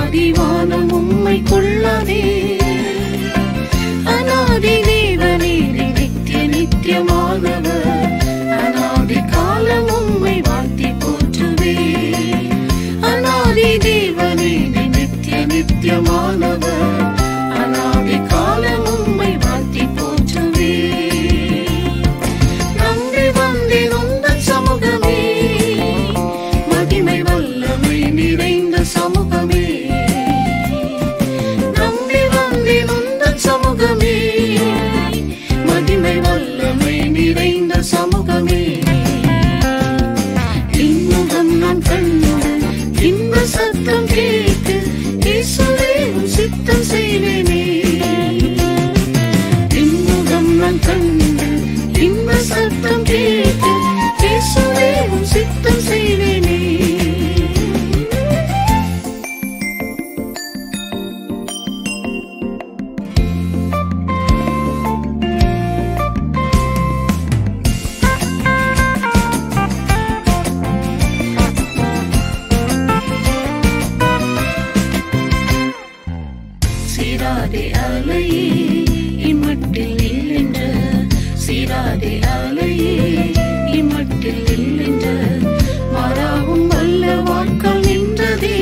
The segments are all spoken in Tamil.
அனாதிவானம் உம்மை கொள்ளாதே அனாதி தேவனே நித்திய நித்தியமானவர் அனாதி காலம் உம்மை வாழ்த்தி போற்றுவே அனாதி தேவனே நித்திய நித்தியமானவர் அனாதி காலம் உம்மை வாழ்த்தி போற்றுவே நம்பி வந்தேன் உந்தன் சமூகமே மகிமை வல்லமை நிறைந்த சமூகமே நம்பி வந்தேன் உந்தன் சமூகமே மகிமை வல்லமை நிறைந்த சமூகமே இன்முகம் நான் கண்டு இன்ப சத்தம் கேட்டு இயேசுவே உம் சித்தம் செய்வேனே இன்முகம் நான் கண்டு இன்ப சத்தம் கேட்டு இயேசுவே உம் சித்தம் செய்வேனே சீராதே அலையே இம்மட்டில் இல்லென்ற சீராதே அலையே இம்மட்டில் இல்லென்ற மாறாவும் வல்ல வாட்கள் நின்றதே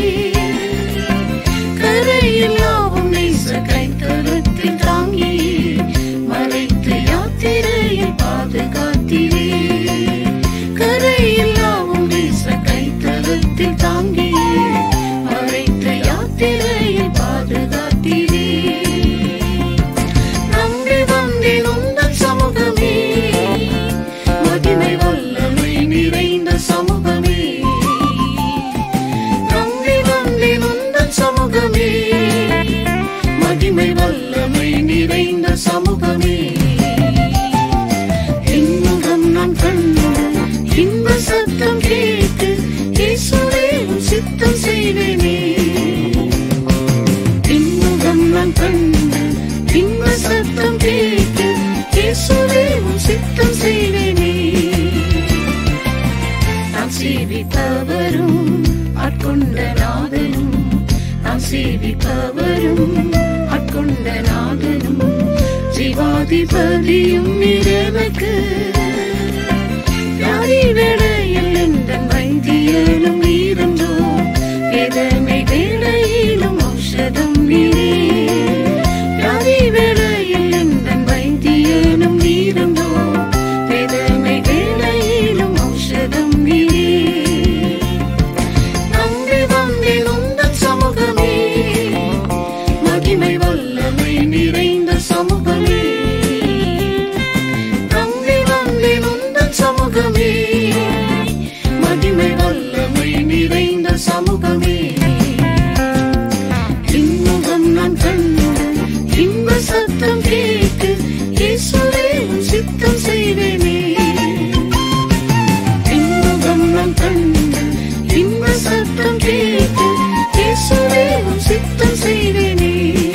கரையில் யாவும் நேச கைத்தரத்தில் தாங்கி மறைத்து யாத்திரையில் பாதுகாத்திரே கரையில் யாவும் நேச கைத்தரத்தில் தாங்கி மறைத்து யாத்திரையில் பாதுகாத்திரே நம்பி வந்தேன் உந்தன் சமூகமே மகிமை வல்லமை நிறைந்த சமூகமே நம்பி வந்தேன் உந்தன் சமூகமே மகிமை வல்லமை நிறைந்த சமூகமே இன்முகம் நான் கண்டு இன்ப சத்தம் கேட்டு இயேசுவே உம் சித்தம் செய்வேனே இன்முகம் நான் கண்டு இன்ப சத்தம் கேட்டு இயேசுவே உம் சித்தம் செய்வேனே நான் சேவிப்பவரும் ஆட்கொண்ட நாதனும் நான் சேவிப்பவரும் ஆட்கொண்ட நாதனும் ஜீவாதிபதியும் இறைவனுக்கு யாரி வேளையில் எந்தன் வைத்தியனும் நீரந்தோ வேதனை வேளையிலும் ஔஷதம் நீரே யாரி வேளையில் எந்தன் வைத்தியனும் நீரந்தோ வேதனை வேளையிலும் ஔஷதம் நீரே நம்பி வந்தேன் உந்தன் சமூகமே மகிமை வல்லமை நிறைந்த சமூகமே நம்பி வந்தேன் உந்தன் சமூகமே மகிமை வல்லமை நிறைந்த சமூகமே இன்முகம் நான் கண்டு இன்ப சத்தம் கேட்டு இயேசுவே உம் சித்தம் செய்வேனே இன்முகம் நான் கண்டு இன்ப சத்தம் கேட்டு இயேசுவே உம் சித்தம் செய்வேனே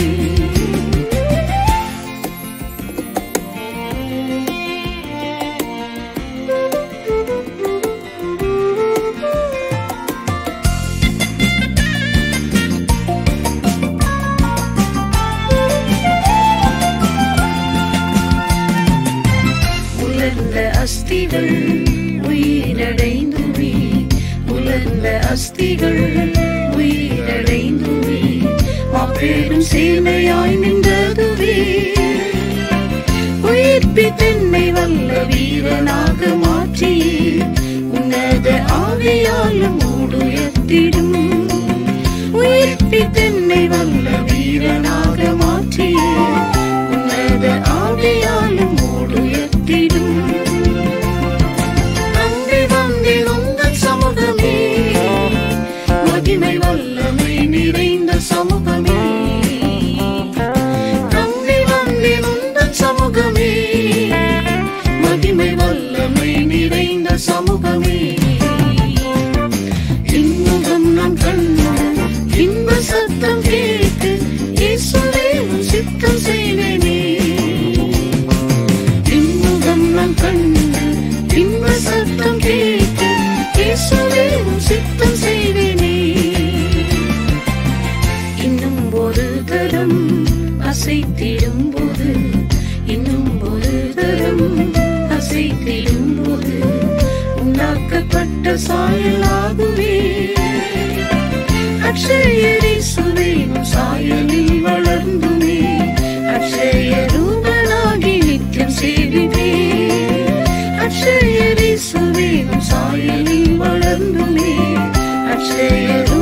உலர்ந்த அஸ்திகள் உயிரடைந்துவே உலர்ந்த அஸ்திகள் உயிரடைந்துவே மாபெரும் சேனையாய் நின்றதுவே உயிர்ப்பித்தன்மை வல்ல வீரனாக மாற்றி உன்னத ஆவியாலும் மூடுயர்த்திடும் உயிர்ப்பித்தன்மை வல்ல வீரனாக மாற்றி உன்னத ஆவியாலும் மூடுயர்த்திடும் நம்பி வந்தேன் உந்தன் சமூகமே மகிமை வல்லமை நிறைந்த சமூகமே நம்பி வந்தேன் உந்தன் சமூகமே மகிமை வல்லமை நிறைந்த சமூகமே இன்முகம் நான் அக்ஷயரி சுவேனும் சாயலில் வளர்ந்துமே அக்ஷய ரூபனாகி நித்தியம் சேவிப்பே அக்ஷயரி சுவேனும் சாயலில் வளர்ந்துமே அக்ஷய